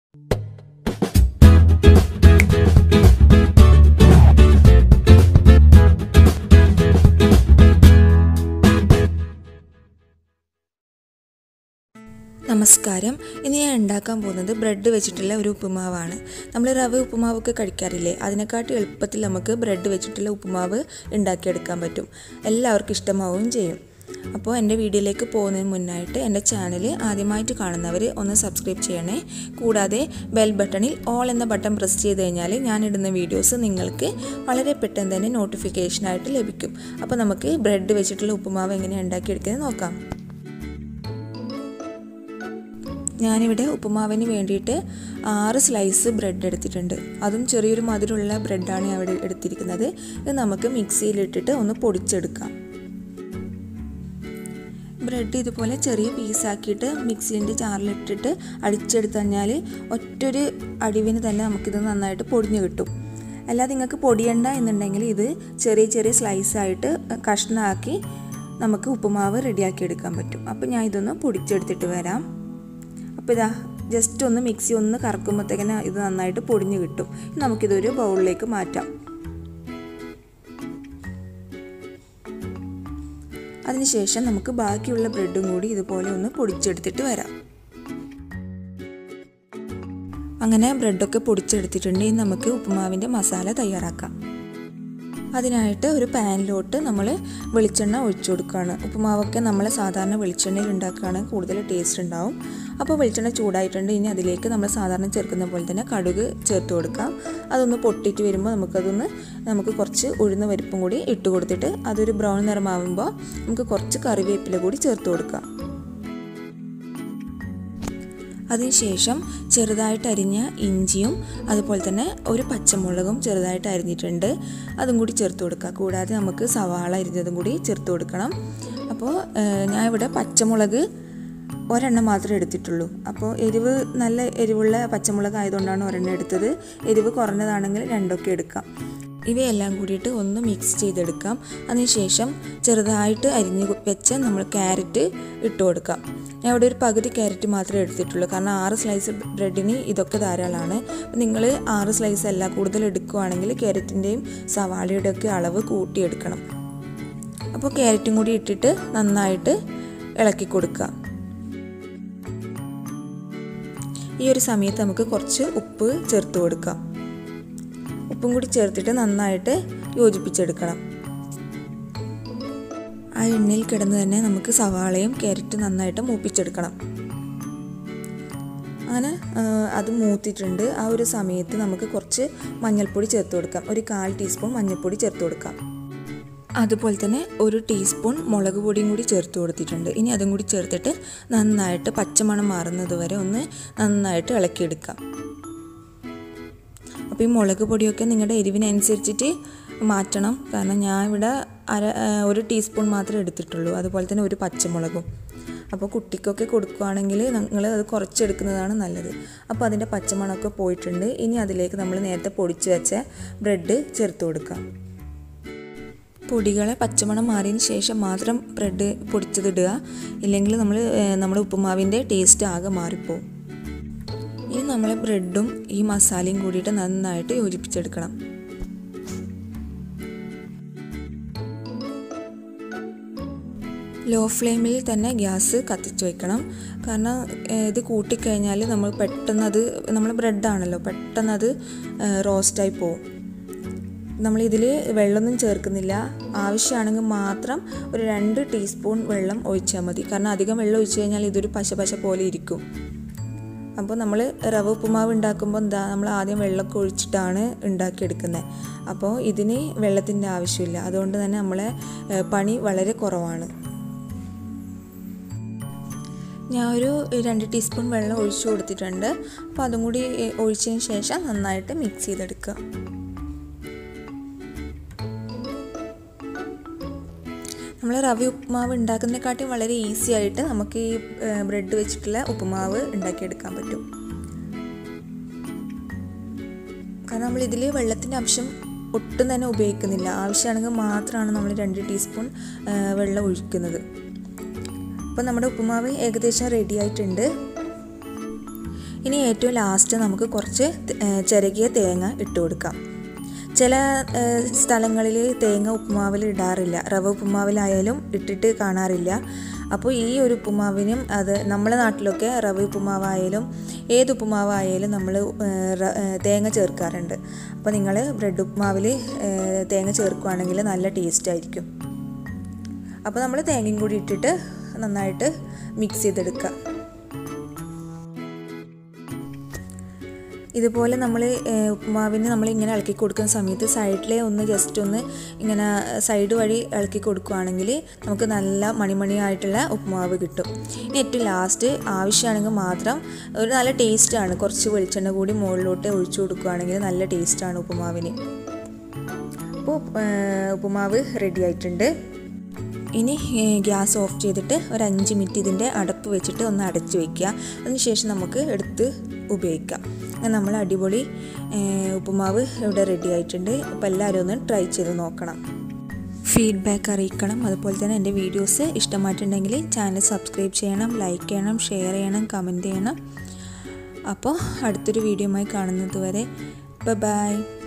നമസ്കാരം ഇന്ന് ഞാൻ ഉണ്ടാക്കാൻ പോകുന്നത് ബ്രെഡ് വെച്ചിട്ടുള്ള ഒരു ഉപ്പുമാവാണ് നമ്മൾ റവ ഉപ്പുമാവൊക്കെ കഴിക്കാറില്ലേ അതിനെക്കാട്ടി എളുപ്പത്തിൽ നമുക്ക് ബ്രെഡ് വെച്ചിട്ടുള്ള ഉപ്പുമാവ് ഉണ്ടാക്കിയെടുക്കാൻ പറ്റും എല്ലാവർക്കും ഇഷ്ടമാവുകയും ചെയ്യും അപ്പോൾ എൻ്റെ വീഡിയോയിലേക്ക് പോകുന്നതിന് മുന്നായിട്ട് എൻ്റെ ചാനൽ ആദ്യമായിട്ട് കാണുന്നവർ ഒന്ന് സബ്സ്ക്രൈബ് ചെയ്യണേ കൂടാതെ ബെൽ ബട്ടണിൽ ഓൾ എന്ന ബട്ടൺ പ്രസ് ചെയ്ത് കഴിഞ്ഞാൽ ഞാനിടുന്ന വീഡിയോസ് നിങ്ങൾക്ക് വളരെ പെട്ടെന്ന് തന്നെ നോട്ടിഫിക്കേഷനായിട്ട് ലഭിക്കും അപ്പോൾ നമുക്ക് ബ്രെഡ് വെച്ചിട്ടുള്ള ഉപ്പുമാവ് എങ്ങനെയാണ് ഉണ്ടാക്കിയെടുക്കുന്നത് നോക്കാം ഞാനിവിടെ ഉപ്പുമാവിന് വേണ്ടിയിട്ട് ആറ് സ്ലൈസ് ബ്രെഡ് എടുത്തിട്ടുണ്ട് അതും ചെറിയൊരു മധുരമുള്ള ബ്രെഡാണ് ഞാൻ ഇവിടെ എടുത്തിരിക്കുന്നത് ഇത് നമുക്ക് മിക്സിയിലിട്ടിട്ട് ഒന്ന് പൊടിച്ചെടുക്കാം ബ്രെഡ് ഇതുപോലെ ചെറിയ പീസാക്കിയിട്ട് മിക്സിൻ്റെ ജാറിലിട്ടിട്ട് അടിച്ചെടുത്ത് കഴിഞ്ഞാൽ ഒറ്റൊരു അടിവിന് തന്നെ നമുക്കിത് നന്നായിട്ട് പൊടിഞ്ഞു കിട്ടും അല്ലാതെ നിങ്ങൾക്ക് പൊടിയണ്ട എന്നുണ്ടെങ്കിൽ ഇത് ചെറിയ ചെറിയ സ്ലൈസായിട്ട് കഷ്ണമാക്കി നമുക്ക് ഉപ്പുമാവ് റെഡിയാക്കി എടുക്കാൻ പറ്റും അപ്പോൾ ഞാൻ ഇതൊന്ന് പൊടിച്ചെടുത്തിട്ട് വരാം അപ്പോൾ ഇതാ ജസ്റ്റ് ഒന്ന് മിക്സി ഒന്ന് കറക്കുമ്പോഴത്തേക്കിന് ഇത് നന്നായിട്ട് പൊടിഞ്ഞ് കിട്ടും നമുക്കിതൊരു ബൗളിലേക്ക് മാറ്റാം അതിനുശേഷം നമുക്ക് ബാക്കിയുള്ള ബ്രെഡും കൂടി ഇതുപോലെ ഒന്ന് പൊടിച്ചെടുത്തിട്ട് വരാം അങ്ങനെ ബ്രെഡൊക്കെ പൊടിച്ചെടുത്തിട്ടുണ്ട് ഇനി നമുക്ക് ഉപ്പുമാവിൻ്റെ മസാല തയ്യാറാക്കാം അതിനായിട്ട് ഒരു പാനിലോട്ട് നമ്മൾ വെളിച്ചെണ്ണ ഒഴിച്ചു കൊടുക്കുകയാണ് ഉപ്പുമാവൊക്കെ നമ്മൾ സാധാരണ വെളിച്ചെണ്ണയിൽ ഉണ്ടാക്കുകയാണ് കൂടുതൽ ടേസ്റ്റ് ഉണ്ടാവും അപ്പോൾ വെളിച്ചെണ്ണ ചൂടായിട്ടുണ്ട് ഇനി അതിലേക്ക് നമ്മൾ സാധാരണ ചേർക്കുന്ന പോലെ തന്നെ കടുക് ചേർത്ത് കൊടുക്കാം അതൊന്ന് പൊട്ടിയിട്ട് വരുമ്പോൾ നമുക്കതൊന്ന് നമുക്ക് കുറച്ച് ഉഴുന്ന പരിപ്പും കൂടി ഇട്ട് കൊടുത്തിട്ട് അതൊരു ബ്രൗൺ നിറമാവുമ്പോൾ നമുക്ക് കുറച്ച് കറിവേപ്പില കൂടി ചേർത്ത് കൊടുക്കാം അതിനുശേഷം ചെറുതായിട്ട് അരിഞ്ഞ ഇഞ്ചിയും അതുപോലെ തന്നെ ഒരു പച്ചമുളകും ചെറുതായിട്ട് അരിഞ്ഞിട്ടുണ്ട് അതും കൂടി ചേർത്ത് കൊടുക്കുക കൂടാതെ നമുക്ക് സവാള അരിഞ്ഞതും കൂടി ചേർത്ത് കൊടുക്കണം അപ്പോൾ ഞാൻ ഇവിടെ പച്ചമുളക് ഒരെണ്ണം മാത്രമേ എടുത്തിട്ടുള്ളൂ അപ്പോൾ എരിവ് നല്ല എരിവുള്ള പച്ചമുളക് ആയതുകൊണ്ടാണ് ഒരെണ്ണം എടുത്തത് എരിവ് കുറഞ്ഞതാണെങ്കിൽ രണ്ടൊക്കെ എടുക്കാം ഇവയെല്ലാം കൂടിയിട്ട് ഒന്ന് മിക്സ് ചെയ്തെടുക്കാം അതിനുശേഷം ചെറുതായിട്ട് അരിഞ്ഞ് വെച്ച് നമ്മൾ ക്യാരറ്റ് ഇട്ട് കൊടുക്കാം ഞാൻ ഇവിടെ ഒരു പകുതി ക്യാരറ്റ് മാത്രമേ എടുത്തിട്ടുള്ളൂ കാരണം ആറ് സ്ലൈസ് ബ്രെഡിന് ഇതൊക്കെ ധാരാളമാണ് നിങ്ങൾ ആറ് സ്ലൈസ് അല്ല കൂടുതൽ എടുക്കുകയാണെങ്കിൽ ക്യാരറ്റിൻ്റെയും സവാളയുടെ ഒക്കെ അളവ് കൂട്ടിയെടുക്കണം അപ്പോൾ ക്യാരറ്റും കൂടി ഇട്ടിട്ട് നന്നായിട്ട് ഇളക്കി കൊടുക്കുക ഈ ഒരു സമയത്ത് നമുക്ക് കുറച്ച് ഉപ്പ് ചേർത്ത് കൊടുക്കാം ഉപ്പും കൂടി ചേർത്തിട്ട് നന്നായിട്ട് യോജിപ്പിച്ചെടുക്കണം ആ എണ്ണയിൽ കിടന്ന് തന്നെ നമുക്ക് സവാളയും ക്യാരറ്റും നന്നായിട്ട് മൂപ്പിച്ചെടുക്കണം അങ്ങനെ അത് മൂത്തിട്ടുണ്ട് ആ ഒരു സമയത്ത് നമുക്ക് കുറച്ച് മഞ്ഞൾപ്പൊടി ചേർത്ത് കൊടുക്കാം ഒരു കാൽ ടീസ്പൂൺ മഞ്ഞൾപ്പൊടി ചേർത്ത് കൊടുക്കാം അതുപോലെ തന്നെ ഒരു ടീസ്പൂൺ മുളക് പൊടിയും കൂടി ചേർത്ത് കൊടുത്തിട്ടുണ്ട് ഇനി അതും കൂടി ചേർത്തിട്ട് നന്നായിട്ട് പച്ചമണം മാറുന്നത് വരെ ഒന്ന് നന്നായിട്ട് ഇളക്കിയെടുക്കാം അപ്പോൾ ഈ മുളക് പൊടിയൊക്കെ നിങ്ങളുടെ എരിവിനനുസരിച്ചിട്ട് മാറ്റണം കാരണം ഞാൻ ഇവിടെ അര ഒരു ടീസ്പൂൺ മാത്രമേ എടുത്തിട്ടുള്ളൂ അതുപോലെ തന്നെ ഒരു പച്ചമുളകും അപ്പോൾ കുട്ടിക്കൊക്കെ കൊടുക്കുകയാണെങ്കിൽ നിങ്ങൾ അത് കുറച്ചെടുക്കുന്നതാണ് നല്ലത് അപ്പോൾ അതിൻ്റെ പച്ചമണമൊക്കെ പോയിട്ടുണ്ട് ഇനി അതിലേക്ക് നമ്മൾ നേരത്തെ പൊടിച്ച് വെച്ച ബ്രെഡ് ചേർത്ത് കൊടുക്കാം പൊടികളെ പച്ചമണം മാറിയതിന് ശേഷം മാത്രം ബ്രെഡ് പൊടിച്ചതിടുക ഇല്ലെങ്കിൽ നമ്മൾ നമ്മുടെ ഉപ്പുമാവിൻ്റെ ടേസ്റ്റ് ആകെ മാറിപ്പോവും ഇനി നമ്മൾ ബ്രെഡും ഈ മസാലയും കൂടിയിട്ട് നന്നായിട്ട് യോജിപ്പിച്ചെടുക്കണം ലോ ഫ്ലെയിമിൽ തന്നെ ഗ്യാസ് കത്തിച്ച് വെക്കണം കാരണം ഇത് കൂട്ടിക്കഴിഞ്ഞാൽ നമ്മൾ പെട്ടെന്ന് അത് നമ്മൾ ബ്രെഡാണല്ലോ പെട്ടെന്ന് അത് റോസ്റ്റായി പോവും നമ്മളിതിൽ വെള്ളമൊന്നും ചേർക്കുന്നില്ല ആവശ്യമാണെങ്കിൽ മാത്രം ഒരു രണ്ട് ടീസ്പൂൺ വെള്ളം ഒഴിച്ചാൽ മതി കാരണം അധികം വെള്ളം ഒഴിച്ചു കഴിഞ്ഞാൽ ഇതൊരു പശ പശ പോലെ ഇരിക്കും അപ്പോൾ നമ്മൾ റവ ഉപ്പുമാവ് ഉണ്ടാക്കുമ്പോൾ എന്താ നമ്മൾ ആദ്യം വെള്ളമൊക്കെ ഒഴിച്ചിട്ടാണ് ഉണ്ടാക്കിയെടുക്കുന്നത് അപ്പോൾ ഇതിന് വെള്ളത്തിൻ്റെ ആവശ്യമില്ല അതുകൊണ്ട് തന്നെ നമ്മളെ പണി വളരെ കുറവാണ് ഞാൻ ഒരു രണ്ട് ടീസ്പൂൺ വെള്ളം ഒഴിച്ചു കൊടുത്തിട്ടുണ്ട് അപ്പോൾ അതും കൂടി ഒഴിച്ചതിന് ശേഷം നന്നായിട്ട് മിക്സ് ചെയ്തെടുക്കുക നമ്മൾ റവ ഉപ്പുമാവ് ഉണ്ടാക്കുന്നതിനെക്കാട്ടിയും വളരെ ഈസി ആയിട്ട് നമുക്ക് ഈ ബ്രെഡ് വെച്ചിട്ടുള്ള ഉപ്പുമാവ് ഉണ്ടാക്കിയെടുക്കാൻ പറ്റും കാരണം നമ്മൾ ഇതിൽ വെള്ളത്തിൻ്റെ അംശം ഒട്ടും തന്നെ ഉപയോഗിക്കുന്നില്ല ആവശ്യമാണെങ്കിൽ മാത്രമാണ് നമ്മൾ രണ്ട് ടീസ്പൂൺ വെള്ളം ഒഴിക്കുന്നത് അപ്പോൾ നമ്മുടെ ഉപ്പുമാവ് ഏകദേശം റെഡി ആയിട്ടുണ്ട് ഇനി ഏറ്റവും ലാസ്റ്റ് നമുക്ക് കുറച്ച് ചിരകിയ തേങ്ങ ഇട്ട് കൊടുക്കാം ചില സ്ഥലങ്ങളിൽ തേങ്ങ ഉപ്പുമാവിൽ ഇടാറില്ല റവ ഉപ്പുമാവിലായാലും ഇട്ടിട്ട് കാണാറില്ല അപ്പോൾ ഈ ഒരു ഉപ്പുമാവിനും അത് നമ്മുടെ നാട്ടിലൊക്കെ റവ ഉപ്പുമാവായാലും ഏത് ഉപ്പുമാവായാലും നമ്മൾ തേങ്ങ ചേർക്കാറുണ്ട് അപ്പോൾ നിങ്ങൾ ബ്രെഡ് ഉപ്പുമാവിൽ തേങ്ങ ചേർക്കുകയാണെങ്കിൽ നല്ല ടേസ്റ്റ് ആയിരിക്കും അപ്പോൾ നമ്മൾ തേങ്ങയും കൂടി ഇട്ടിട്ട് നന്നായിട്ട് മിക്സ് ചെയ്തെടുക്കുക ഇതുപോലെ നമ്മൾ ഉപ്പുമാവിന് നമ്മൾ ഇങ്ങനെ ഇളക്കി കൊടുക്കുന്ന സമയത്ത് സൈഡിലെ ഒന്ന് ജസ്റ്റ് ഒന്ന് ഇങ്ങനെ സൈഡ് വഴി ഇളക്കി കൊടുക്കുകയാണെങ്കിൽ നമുക്ക് നല്ല മണിമണിയായിട്ടുള്ള ഉപ്പുമാവ് കിട്ടും ഇനി ഏറ്റവും ലാസ്റ്റ് ആവശ്യമാണെങ്കിൽ മാത്രം ഒരു നല്ല ടേസ്റ്റാണ് കുറച്ച് വെളിച്ചെണ്ണ കൂടി മുകളിലോട്ട് ഒഴിച്ചു കൊടുക്കുകയാണെങ്കിൽ നല്ല ടേസ്റ്റാണ് ഉപ്പുമാവിന് അപ്പോൾ ഉപ്പുമാവ് റെഡി ആയിട്ടുണ്ട് ഇനി ഗ്യാസ് ഓഫ് ചെയ്തിട്ട് ഒരു അഞ്ച് മിനിറ്റ് ഇതിൻ്റെ അടപ്പ് വെച്ചിട്ട് ഒന്ന് അടച്ചു വയ്ക്കുക അതിനുശേഷം നമുക്ക് എടുത്ത് ഉപയോഗിക്കാം അങ്ങനെ നമ്മൾ അടിപൊളി ഉപ്പുമാവ് ഇവിടെ റെഡി ആയിട്ടുണ്ട് അപ്പോൾ എല്ലാവരും ഒന്ന് ട്രൈ ചെയ്ത് നോക്കണം ഫീഡ്ബാക്ക് അറിയിക്കണം അതുപോലെ തന്നെ എൻ്റെ വീഡിയോസ് ഇഷ്ടമായിട്ടുണ്ടെങ്കിൽ ചാനൽ സബ്സ്ക്രൈബ് ചെയ്യണം ലൈക്ക് ചെയ്യണം ഷെയർ ചെയ്യണം കമൻറ്റ് ചെയ്യണം അപ്പോൾ അടുത്തൊരു വീഡിയോയുമായി കാണുന്നത് വരെ ബൈ